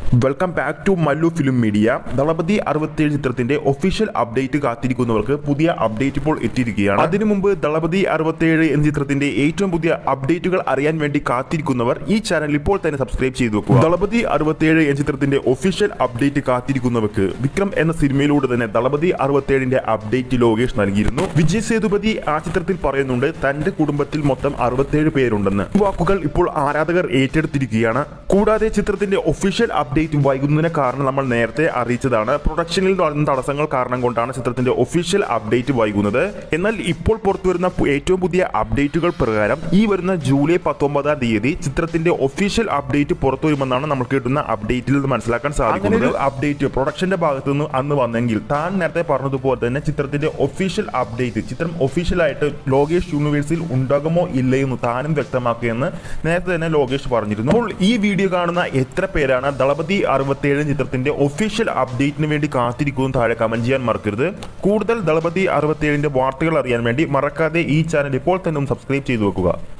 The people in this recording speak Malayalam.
welcome back to Mallu film media Thalapathy അറുപത്തിയേഴ് ചിത്രത്തിന്റെ ഒഫീഷ്യൽ അപ്ഡേറ്റ് കാത്തിരിക്കുന്നവർക്ക് പുതിയ അപ്ഡേറ്റ് ഇപ്പോൾ എത്തിയിരിക്കുകയാണ് അതിനു മുമ്പ് ദളപതി അറുപത്തിയേഴ് എന്ന ചിത്രത്തിന്റെ ഏറ്റവും പുതിയ അപ്ഡേറ്റുകൾ അറിയാൻ വേണ്ടി കാത്തിരിക്കുന്നവർ ഈ ചാനൽ ഇപ്പോൾ തന്നെ സബ്സ്ക്രൈബ് ചെയ്തു വെക്കുക ദളപതി അറുപത്തിയേഴ് എന്ന ചിത്രത്തിന്റെ ഒഫീഷ്യൽ അപ്ഡേറ്റ് കാത്തിരിക്കുന്നവർക്ക് വിക്രം എന്ന സിനിമയിലൂടെ തന്നെ ദളപതി അറുപത്തിയേഴിന്റെ അപ്ഡേറ്റ് ലോകേഷ് നൽകിയിരുന്നു വിജയ് സേതുപതി ആ ചിത്രത്തിൽ പറയുന്നുണ്ട് തന്റെ കുടുംബത്തിൽ മൊത്തം അറുപത്തിയേഴ് പേരുണ്ടെന്ന് ഈ വാക്കുകൾ ഇപ്പോൾ ആരാധകർ ഏറ്റെടുത്തിരിക്കുകയാണ് കൂടാതെ ചിത്രത്തിന്റെ ഒഫീഷ്യൽ അപ്ഡേറ്റ് വൈകുന്നതിന് കാരണം നമ്മൾ നേരത്തെ അറിയിച്ചതാണ് പ്രൊഡക്ഷനിൽ നടന്ന തടസ്സങ്ങൾ കാരണം കൊണ്ടാണ് ചിത്രത്തിന്റെ ഒഫീഷ്യൽ അപ്ഡേറ്റ് വൈകുന്നത് എന്നാൽ ഇപ്പോൾ പുറത്തുവരുന്ന പു- ഏറ്റവും പുതിയ അപ്ഡേറ്റുകൾ പ്രകാരം ഈ വരുന്ന ജൂലൈ പത്തൊമ്പതാം തീയതി ചിത്രത്തിന്റെ ഒഫീഷ്യൽ അപ്ഡേറ്റ് പുറത്തു വരുമെന്നാണ് നമ്മൾ കിട്ടുന്ന അപ്ഡേറ്റിൽ നിന്ന് മനസ്സിലാക്കാൻ സാധിക്കുന്നത് അപ്ഡേറ്റ് പ്രൊഡക്ഷന്റെ ഭാഗത്തു നിന്ന് അന്ന് വന്നെങ്കിൽ താൻ നേരത്തെ പറഞ്ഞതുപോലെ തന്നെ ചിത്രത്തിന്റെ ഒഫീഷ്യൽ അപ്ഡേറ്റ് ചിത്രം ഒഫീഷ്യലായിട്ട് ലോകേഷ് യൂണിവേഴ്സിൽ ഉണ്ടാകുമോ ഇല്ലയെന്ന് താനും വ്യക്തമാക്കിയെന്ന് നേരത്തെ തന്നെ ലോകേഷ് പറഞ്ഞിരുന്നു അപ്പോൾ ഈ വീഡിയോ കാണുന്ന എത്ര പേരാണ് ദളപതി അറുപത്തിയേഴ് ചിത്രത്തിന്റെ ഒഫീഷ്യൽ അപ്ഡേറ്റിന് വേണ്ടി കാത്തിരിക്കുകയും താഴെ കമന്റ് ചെയ്യാൻ മറക്കരുത് കൂടുതൽ ദളപതി അറുപത്തിയേഴിന്റെ വാർത്തകൾ അറിയാൻ വേണ്ടി മറക്കാതെ ഈ ചാനൽ ഇപ്പോൾ തന്നെ ഒന്ന് സബ്സ്ക്രൈബ് ചെയ്തു വെക്കുക